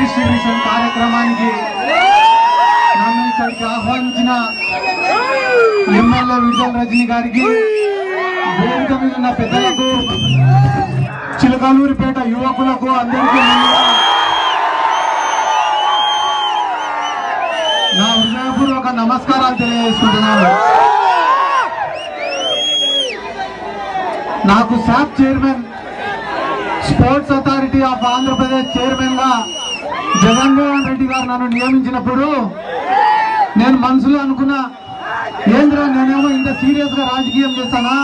Distribution కార్యక్రమానికి నన్ను ఇక్కడికి ఆహ్వానించిన ఎమ్మెల్యే విజయ్ రజని గారికి వేదిక మీద ఉన్న పెద్దలకు చిలకలూరిపేట యువకులకు అందరికీ ముందుగా నా హృదయపూర్వక నమస్కారాలు తెలియజేసుకుంటున్నాను నాకు SAAP chairman sports authority of Andhra Pradesh chairman గా జగన్మోహన్ రెడ్డి గారు నన్ను నియమించినప్పుడు నేను మనసులో అనుకున్నా ఏంద్రా నేనేమో ఇంత సీరియస్ గా రాజకీయం చేస్తానా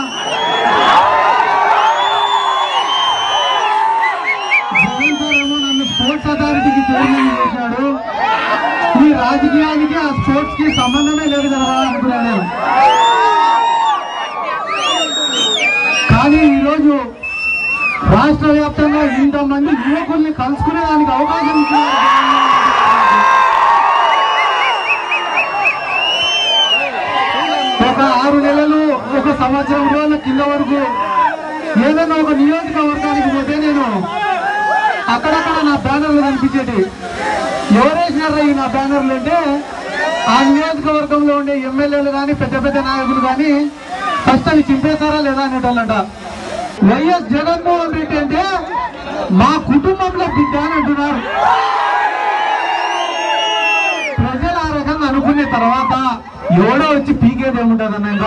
జగన్ సార్ ఏమో నన్ను స్పోర్ట్స్ అథారిటీకి చైర్మన్ చేశాడు ఈ రాజకీయానికి ఆ స్పోర్ట్స్ కి సంబంధమే లేదు కదా అనుకున్నాను నేను కానీ ఈరోజు రాష్ట్ర వ్యాప్తంగా ఇంతమంది యువకుల్ని కలుసుకునే దానికి అవకాశం ఇచ్చినారు ఒక ఆరు నెలలు ఒక సంవత్సరం రోజుల కింద వరకు ఏదైనా ఒక నియోజకవర్గానికి పోతే నేను అక్కడక్కడ నా బ్యానర్లు కనిపించేటి ఎవరేసినారా ఈ నా బ్యానర్లు అంటే ఆ నియోజకవర్గంలో ఉండే ఎమ్మెల్యేలు కానీ పెద్ద పెద్ద నాయకులు కానీ ఫస్ట్ అవి చింపేశారా లేదా అనేటోళ్ళంట వైఎస్ జగన్మోహన్ రెడ్డి అంటే మా కుటుంబంలో బిడ్డ అని అంటున్నారు ప్రజలు ఆ రకంగా అనుకునే తర్వాత ఎవడో వచ్చి పీకేది ఏముంటది అన్నాక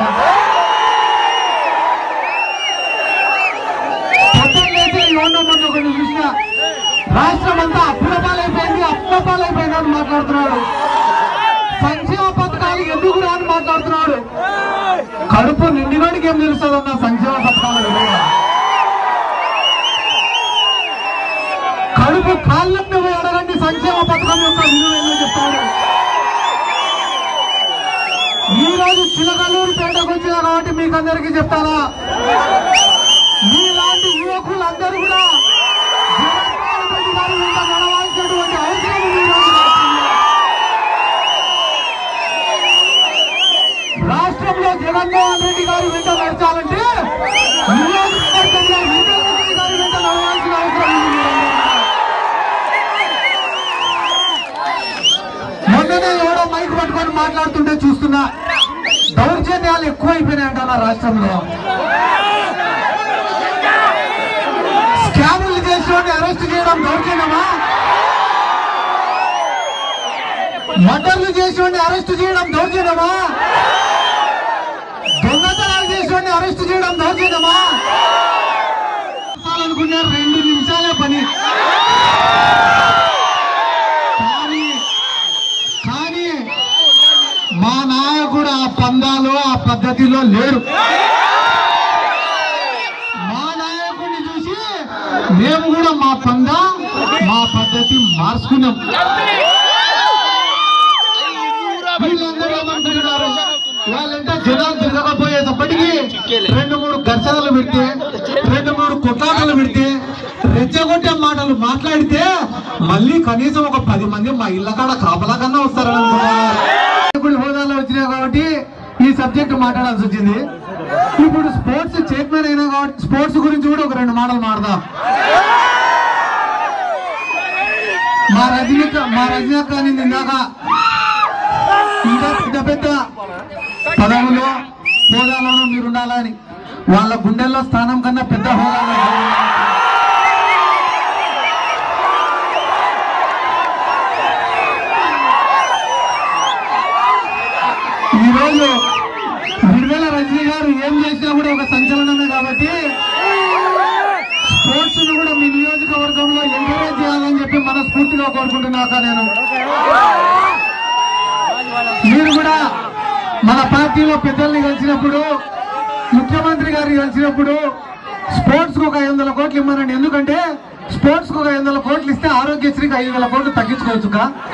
పొద్దున్నైతే ఎవడో మొన్న ఒకటి చూసిన రాష్ట్రం అంతా అప్పుల పాలైపోయింది అప్పుల పాలైపోయింది అని మాట్లాడుతున్నాడు సంక్షేమ పథకాలు ఎందుకు రాని మాట్లాడుతున్నాడు కడుపు నిండినోడికి ఏం తెలుస్తుందన్న సంక్షేమ పథకాల విలువ కడుపు కాళ్ళకు పోయి అడగండి సంక్షేమ పథకం యొక్క విలువ ఏంటో చెప్తాడు ఈ రోజు చిలకలూరు పేటకు వచ్చిన కాబట్టి మీకు అందరికీ చెప్తారా మీలాంటి యువకులు అందరూ కూడా జగన్మోహన్ రెడ్డి గారి వెంట నడవాల్సినటువంటి అవసరం ఉంది ఈ రోజు రాష్ట్రంలో. రాష్ట్రంలో జగన్మోహన్ రెడ్డి గారి వెంట నడచాలంటే నియోజకవర్గంలో విజయ్ రెడ్డి గారి వెంట నడవాల్సిన అవసరం ఉంది మీరందరూ. మొన్ననే ఎవడో మైక్ పట్టుకొని మాట్లాడుతుంటే చూస్తున్నా దౌర్జన్యాలు ఎక్కువైపోయినాయంట నా రాష్ట్రంలో స్కాములు చేసిన అరెస్ట్ చేయడం దౌర్జన్యమా మర్డర్లు చేసిన అరెస్ట్ చేయడం దౌర్జన్యమా దొంగతనాలు చేసిన అరెస్ట్ చేయడం దౌర్జన్యమా అనుకున్నారు రెండు నిమిషాలే పని కానీ కానీ మా నాయకుడు ఆ పందాలు ఆ పద్ధతిలో లేడు మా నాయకుడిని చూసి మేము కూడా మా పంద మా పద్ధతి మార్చుకున్నాం వీళ్ళందరూ ఏమనుకుంటున్నారు వాళ్ళంటే జనాలు తిరగకపోయేటప్పటికీ రెండు మూడు ఘర్షణలు పెడితే రెండు మూడు కొట్లాటలు పెడితే రెచ్చగొట్టే మాటలు మాట్లాడితే మళ్ళీ కనీసం ఒక పది మంది మా ఇళ్ళ కాడ కాపలా కన్నా వస్తారని అనుకున్నారు ఇప్పుడు హోదాలో వచ్చినాయి కాబట్టి ఈ సబ్జెక్ట్ మాట్లాడాల్సి వచ్చింది ఇప్పుడు స్పోర్ట్స్ చైర్మన్ అయినా కాబట్టి స్పోర్ట్స్ గురించి కూడా ఒక రెండు మాటలు మాడదాం మా రజనీక మా రజనీక అనేది ఇందాక ఇంకా పెద్ద పెద్ద పదవులు హోదాలోనూ మీరు ఉండాలని వాళ్ళ గుండెల్లో స్థానం కన్నా పెద్ద హోదాలో ఈరోజు విడుదల రజనీ గారు ఏం చేసినా కూడా ఒక సంచలనమే కాబట్టి స్పోర్ట్స్ ను కూడా మీ నియోజకవర్గంలో ఎంకరేజ్ చేయాలని చెప్పి మనస్ఫూర్తిగా కోరుకుంటున్నాక నేను మీరు కూడా మన పార్టీలో పెద్దల్ని కలిసినప్పుడు ముఖ్యమంత్రి గారిని కలిసినప్పుడు స్పోర్ట్స్ కు ఒక ఐదు వందల కోట్లు ఇమ్మనండి ఎందుకంటే స్పోర్ట్స్ కు ఒక ఐదు వందల కోట్లు ఇస్తే ఆరోగ్యశ్రీకి ఐదు వేల కోట్లు తగ్గించుకోవచ్చు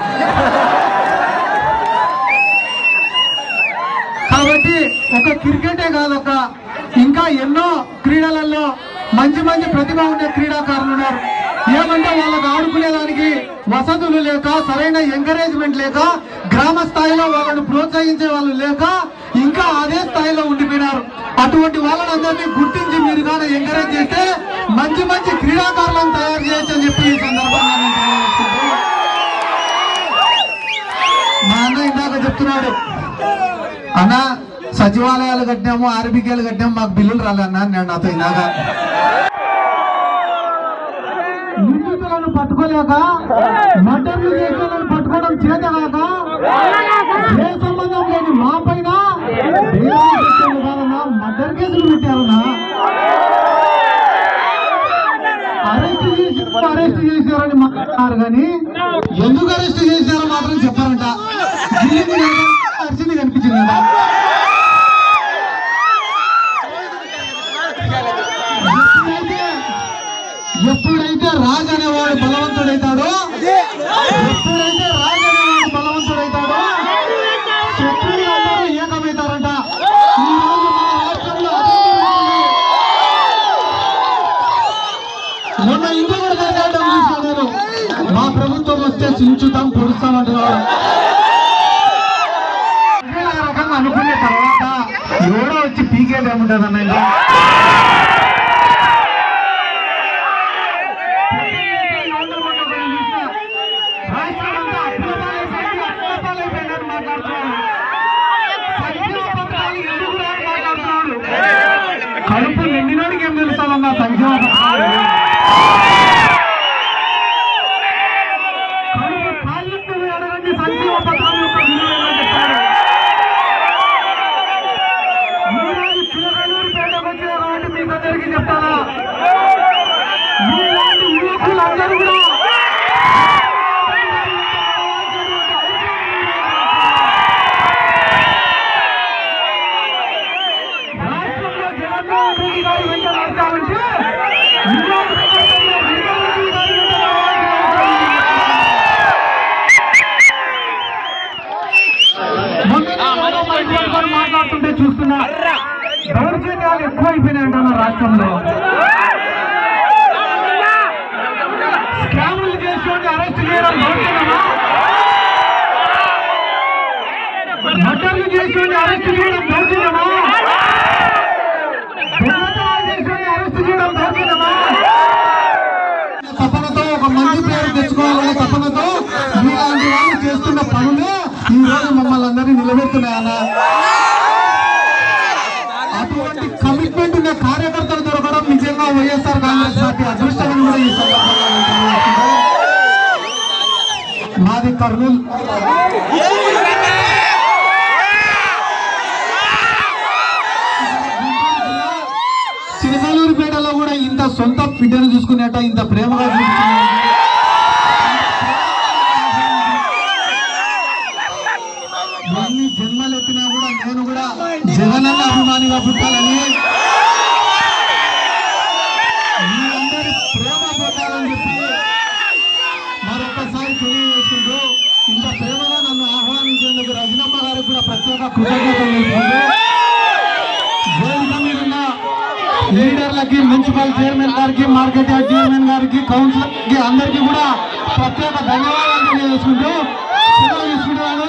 కాబట్టి ఒక క్రికెటే కాదు ఒక ఇంకా ఎన్నో క్రీడలలో మంచి మంచి ప్రతిభ ఉండే క్రీడాకారులు ఉన్నారు ఏమంటే వాళ్ళకు ఆడుకునేదానికి వసతులు లేక సరైన ఎంకరేజ్మెంట్ లేక గ్రామ స్థాయిలో వాళ్ళని ప్రోత్సహించే వాళ్ళు లేక ఇంకా అదే స్థాయిలో ఉండిపోయినారు అటువంటి వాళ్ళందరినీ గుర్తించి మీరు కానీ ఎంకరేజ్ చేస్తే మంచి మంచి క్రీడాకారులను తయారు చేయొచ్చు అని చెప్పి ఈ సందర్భంగా నేను తెలియజేస్తున్నాను. చెప్తున్నాడు అన్న సచివాలయాలు కట్టినాము ఆర్బికేలు కట్టినాము మాకు బిల్లులు రాలన్నా నేను నాతో ఇందాక నిందితులను పట్టుకోలేక మర్డర్లు చేసిన వాళ్ళని పట్టుకోవడం చేత కాక ఏ సంబంధం లేని మా పైన మర్డర్ కేసులు పెట్టారన్నా అరెస్ట్ చేసి అరెస్ట్ చేశారని మాట్లాడారు కానీ ఎందుకు అరెస్ట్ చేశారో మాత్రం చెప్పారంట గిల్లింది కనుక అరిచింది కనిపించింది కదా ఎప్పుడైతే ఎప్పుడైతే రాజు అనేవాడు బలవంతుడైతాడో ఎప్పుడైతే రాజు అనేవాడు బలవంతుడైతాడో శత్రువులందరూ ఏకమవుతారంట ఈ రోజు మన రాష్ట్రంలో అదే జరుగుతుంది. మొన్న ఇంట్లో కూడా జరిగాడు చూశాను నేను. మా ప్రభుత్వం వస్తే చించుతాం పొడుస్తామంటున్నాడు ఇదే ఆ రకంగా అనుకునే తర్వాత ఎవడో వచ్చి పీకేది ఏముంటుంది ఇంకా రాష్ట్రమంతా అప్పుల పాలైపోయింది, అప్పుల పాలైపోయిందని మాట్లాడుతున్నాడు. సంక్షేమ పథకాలు ఎందుకు రాని మాట్లాడుతున్నాడు. కడుపు నిండినోడికి ఏం తెలుస్తామన్నా సంక్షేమ పథకాలు కడుపు కాళ్ళకు అడగండి సంక్షేమ పథకాల యొక్క విలువ ఏమో చెప్పాడు ఈరోజు చిలకలూరు పేటకు వచ్చిన కాబట్టి మీకు అందరికీ చెప్తారా మీలాంటి యువకులందరూ కూడా రాష్ట్రంలో జగన్మోహన్ రెడ్డి గారి వెంట నడచాలంటే ఇలాంటి సందర్భంలో జగన్ రెడ్డి గారి వెంట నడవాల్సిన మొన్న నేను మైక్ పట్టుకొని మాట్లాడుతుంటే చూస్తున్నా దౌర్జన్యాలు ఎక్కువైపోయినాయంట రాష్ట్రంలో స్కాములు చేసి అరెస్ట్ చేయడం దౌర్జన్యమా మర్డర్లు చేసి అరెస్ట్ చేయడం దౌర్జన్యమా దొంగతనాలు చేసి అరెస్ట్ చేయడం దౌర్జన్యమా తపనతో ఒక మంచి పేరు తెచ్చుకోవాలనే తపనతో మీలాంటి వాళ్ళు చేస్తున్న పనులే ఈ రోజు మమ్మల్ని అందరినీ నిలబెడుతున్నాయన్న అటువంటి కమిట్మెంట్ ఉన్న కార్యకర్తలు దొరకడం నిజంగా వైఎస్ఆర్ కాంగ్రెస్ పార్టీ అదృష్టమని కూడా ఈ సందర్భంగా నేను తెలియజేస్తున్నాను. మాది కర్నూలు చిరకలూరుపేటలో కూడా ఇంత సొంత బిడ్డను చూసుకునేట ఇంత ప్రేమగా చూసుకునే ఎన్ని జన్మలు ఎత్తినా కూడా నేను కూడా జగనన్న అభిమానిగా పుట్టాలని మీరందరి ప్రేమ పొందాలని చెప్పి మరొకసారి తెలియజేసుకుంటూ ఇంత ప్రేమగా నన్ను ఆహ్వానించేందుకు రజనమ్మ గారికి కూడా ప్రత్యేక కృతజ్ఞతలు తెలుపుకుంటూ వేదిక మీద ఉన్న లీడర్లకి మున్సిపల్ చైర్మన్ గారికి మార్కెట్ యార్డ్ చైర్మన్ గారికి కౌన్సిలర్ కి అందరికీ కూడా ప్రత్యేక ధన్యవాదాలు తెలియజేసుకుంటూ సెలవు తీసుకుంటున్నాను